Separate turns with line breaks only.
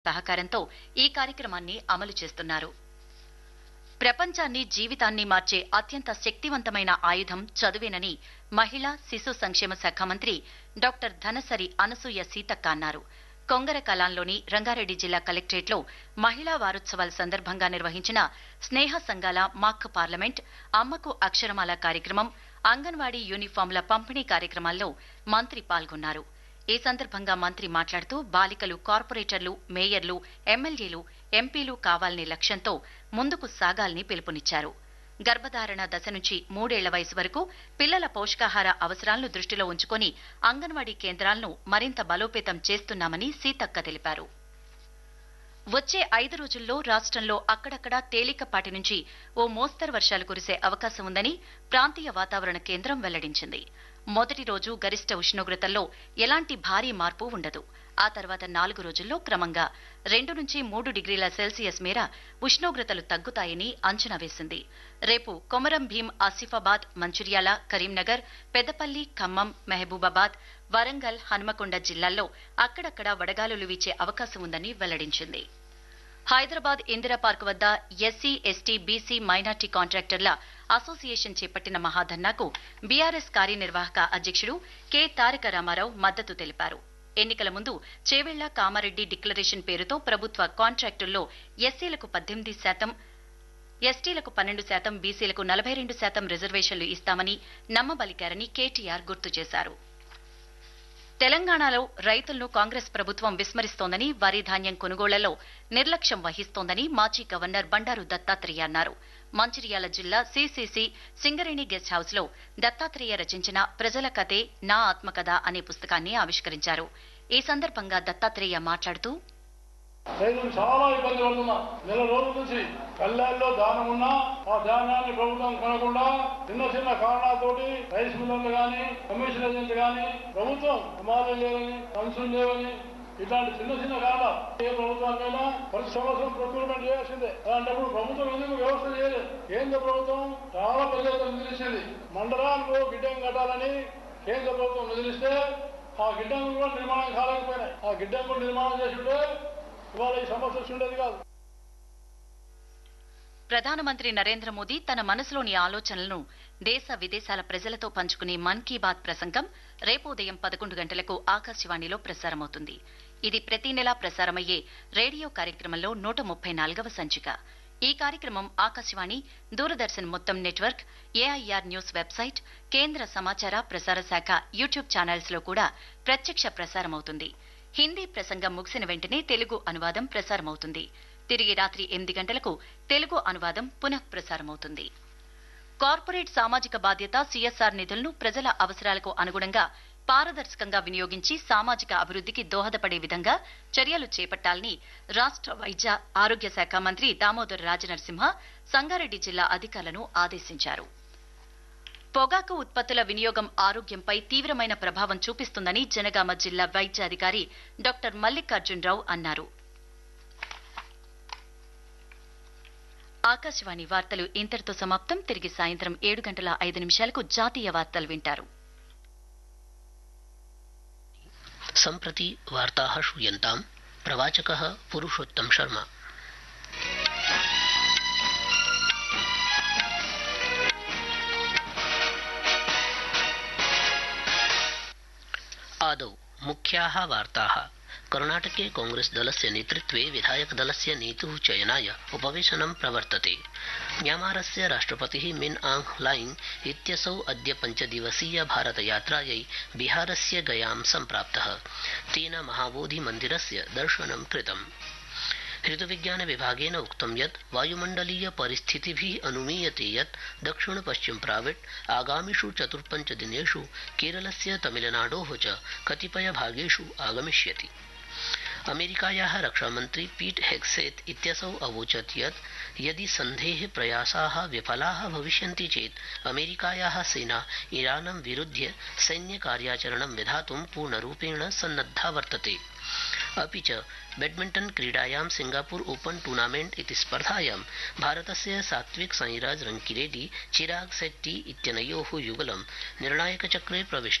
సహకారంతో ఈ కార్యక్రమాన్ని అమలు చేస్తున్నారు ప్రపంచాన్ని జీవితాన్ని మార్చే అత్యంత శక్తివంతమైన ఆయుధం చదువేనని మహిళా శిశు సంక్షేమ శాఖ మంత్రి డాక్టర్ ధనసరి అనసూయ సీతక్క అన్నారు కొంగర కలాన్లోని రంగారెడ్డి జిల్లా కలెక్టరేట్లో మహిళా వారోత్సవాల సందర్భంగా నిర్వహించిన స్నేహ సంఘాల మాక్ పార్లమెంట్ అమ్మకు అక్షరమాల కార్యక్రమం అంగన్వాడీ యూనిఫాంల పంపిణీ కార్యక్రమాల్లో మంత్రి పాల్గొన్నారు ఈ సందర్భంగా మంత్రి మాట్లాడుతూ బాలికలు కార్పొరేటర్లు మేయర్లు ఎమ్మెల్యేలు ఎంపీలు కావాలనే లక్ష్యంతో ముందుకు సాగాలని పిలుపునిచ్చారు గర్భధారణ దశ నుంచి మూడేళ్ల వయసు వరకు పిల్లల పోషకాహార అవసరాలను దృష్టిలో ఉంచుకొని అంగన్వాడీ కేంద్రాలను మరింత బలోపేతం చేస్తున్నామని సీతక్క తెలిపారు వచ్చే ఐదు రోజుల్లో రాష్ట్రంలో అక్కడక్కడా తేలికపాటి నుంచి ఓ మోస్తరు వర్షాలు కురిసే అవకాశం ఉందని ప్రాంతీయ వాతావరణ కేంద్రం వెల్లడించింది మొదటి రోజు గరిష్ట ఉష్ణోగ్రతల్లో ఎలాంటి భారీ మార్పు ఉండదు ఆ తర్వాత నాలుగు రోజుల్లో క్రమంగా రెండు నుంచి మూడు డిగ్రీల సెల్సియస్ మేర ఉష్ణోగ్రతలు తగ్గుతాయని అంచనా వేసింది రేపు కొమరం భీం ఆసిఫాబాద్ మంచిర్యాల కరీంనగర్ పెద్దపల్లి ఖమ్మం మహబూబాబాద్ వరంగల్ హన్మకొండ జిల్లాల్లో అక్కడక్కడ వడగాలులు వీచే అవకాశం ఉందని వెల్లడించింది హైదరాబాద్ ఇందిరా పార్క్ వద్ద ఎస్సీ ఎస్టీ బీసీ మైనార్టీ కాంట్రాక్టర్ల అసోసియేషన్ చేపట్టిన మహాధర్నాకు బీఆర్ఎస్ కార్యనిర్వాహక అధ్యక్షుడు కె తారక రామారావు మద్దతు తెలిపారు ఎన్నికల ముందు చేవెళ్ల కామారెడ్డి డిక్లరేషన్ పేరుతో ప్రభుత్వ కాంట్రాక్టుల్లో ఎస్సీలకు పద్దెనిమిది శాతం ఎస్టీలకు పన్నెండు శాతం బీసీలకు నలభై రెండు శాతం రిజర్వేషన్లు ఇస్తామని నమ్మబలికారని కేటీఆర్ గుర్తు చేశారు తెలంగాణలో రైతులను కాంగ్రెస్ ప్రభుత్వం విస్మరిస్తోందని వరి ధాన్యం కొనుగోళ్లలో నిర్లక్ష్యం వహిస్తోందని మాజీ గవర్నర్ బండారు దత్తాత్రేయ అన్నారు మంచిర్యాల జిల్లా సిసిసి సింగరేణి గెస్ట్ హౌస్ లో దత్తాత్రేయ రచించిన ప్రజల కథే నా ఆత్మకథ అనే పుస్తకాన్ని ఆవిష్కరించారు ఈ సందర్భంగా దత్తాత్రేయ మాట్లాడుతూ
రైతులు చాలా ఇబ్బంది పడుతున్నా నెల రోజుల నుంచి కళ్యాణ్లో దానం ఉన్నా ఆ ధాన్యాన్ని ప్రభుత్వం కొనకుండా చిన్న చిన్న కారణాలతోటి రైస్ మిల్లర్లు కానీ కమిషన్ ఏజెంట్లు కానీ ప్రభుత్వం సమాజం లేదని కన్సూమ్ లేవని ఇట్లాంటి చిన్న చిన్న కారణాలు ఏ ప్రభుత్వానికైనా ప్రతి సంవత్సరం ప్రొక్యూర్మెంట్ చేయాల్సిందే అలాంటప్పుడు ప్రభుత్వం ఎందుకు వ్యవస్థ చేయలేదు కేంద్ర ప్రభుత్వం చాలా పెద్ద ఎత్తున నిధులిచ్చింది మండలానికి గిడ్డం కట్టాలని కేంద్ర ప్రభుత్వం నిధులిస్తే ఆ గిడ్డం కూడా నిర్మాణం కాలేకపోయినాయి ఆ గిడ్డం కూడా నిర్మాణం చేసి ఉంటే ఇవాళ ఈ సమస్య వచ్చి ఉండేది కాదు
ప్రధానమంత్రి నరేంద్ర మోదీ తన మనసులోని ఆలోచనలను దేశ విదేశాల ప్రజలతో పంచుకునే మన్ కీ బాత్ ప్రసంగం రేపు ఉదయం పదకొండు గంటలకు ఆకాశవాణిలో ప్రసారమవుతుంది ఇది ప్రతి నెలా ప్రసారమయ్యే రేడియో కార్యక్రమంలో నూట ముప్పై నాలుగవ సంచిక ఈ కార్యక్రమం ఆకాశవాణి దూరదర్శన్ మొత్తం నెట్వర్క్ ఏఐఆర్ న్యూస్ వెబ్సైట్ కేంద్ర సమాచార ప్రసార శాఖ యూట్యూబ్ ఛానల్స్ లో కూడా ప్రత్యక్ష ప్రసారమవుతుంది హిందీ ప్రసంగం ముగిసిన వెంటనే తెలుగు అనువాదం ప్రసారమవుతుంది తిరిగి రాత్రి ఎనిమిది గంటలకు తెలుగు అనువాదం పునః ప్రసారమవుతుంది కార్పొరేట్ సామాజిక బాధ్యత సిఎస్ఆర్ నిధులను ప్రజల అవసరాలకు అనుగుణంగా పారదర్శకంగా వినియోగించి సామాజిక అభివృద్ధికి దోహదపడే విధంగా చర్యలు చేపట్టాలని రాష్ట్ర వైద్య ఆరోగ్య శాఖ మంత్రి దామోదర్ రాజనరసింహ సంగారెడ్డి జిల్లా అధికారులను ఆదేశించారు పొగాకు ఉత్పత్తుల వినియోగం ఆరోగ్యంపై తీవ్రమైన ప్రభావం చూపిస్తుందని జనగామ జిల్లా వైద్య అధికారి డాక్టర్ మల్లికార్జునరావు అన్నారు ఆకాశవాణి వార్తలు ఇంతటితో సమాప్తం తిరిగి సాయంత్రం ఏడు గంటల ఐదు నిమిషాలకు జాతీయ వార్తలు వింటారు
सम्प्रति वार्ताः श्रूयन्ताम् प्रवाचकः पुरुषोत्तम शर्मा आदौ मुख्याः वार्ताः कर्णाटके कांग्रेस दलस्य नेतृत्वे विधायक दलस्य नेतुः चयनाय उपवेशनं प्रवर्तते म्यांमारस्य राष्ट्रपतिः मिन आंग ह्लाइंग इत्यसौ अद्य पञ्चदिवसीय भारतयात्रायै बिहारस्य गयां सम्प्राप्तः तेन महाबोधि मन्दिरस्य दर्शनं कृतम् ऋतुविज्ञान विभागेन उक्तं यत् वायुमण्डलीय परिस्थितिभिः अनुमीयते यत् दक्षिण पश्चिम प्राविट् आगामिषु चतुर्पञ्च दिनेषु केरलस्य तमिलनाडोः च कतिपय भागेषु आगमिष्यति अमेरिकायाः रक्षामन्त्री पीट हेग्सेत् इत्यसौ अवोचत् यत् यदि सन्धेः प्रयासाः विफलाः भविष्यन्ति चेत् अमेरिकायाः सेना ईरानं विरुध्य सैन्यकार्याचरणं विधातुं पूर्णरूपेण सन्नद्धा वर्तते अपि च बैडमिण्टन क्रीडायां सिंगापुर ओपन टूर्नामेण्ट् इति स्पर्धायां भारतस्य सात्विक साईराज रंकिरेड्डी चिराग शेट्टी इत्यनयोः युगलं निर्णायकचक्रे प्रविष्ट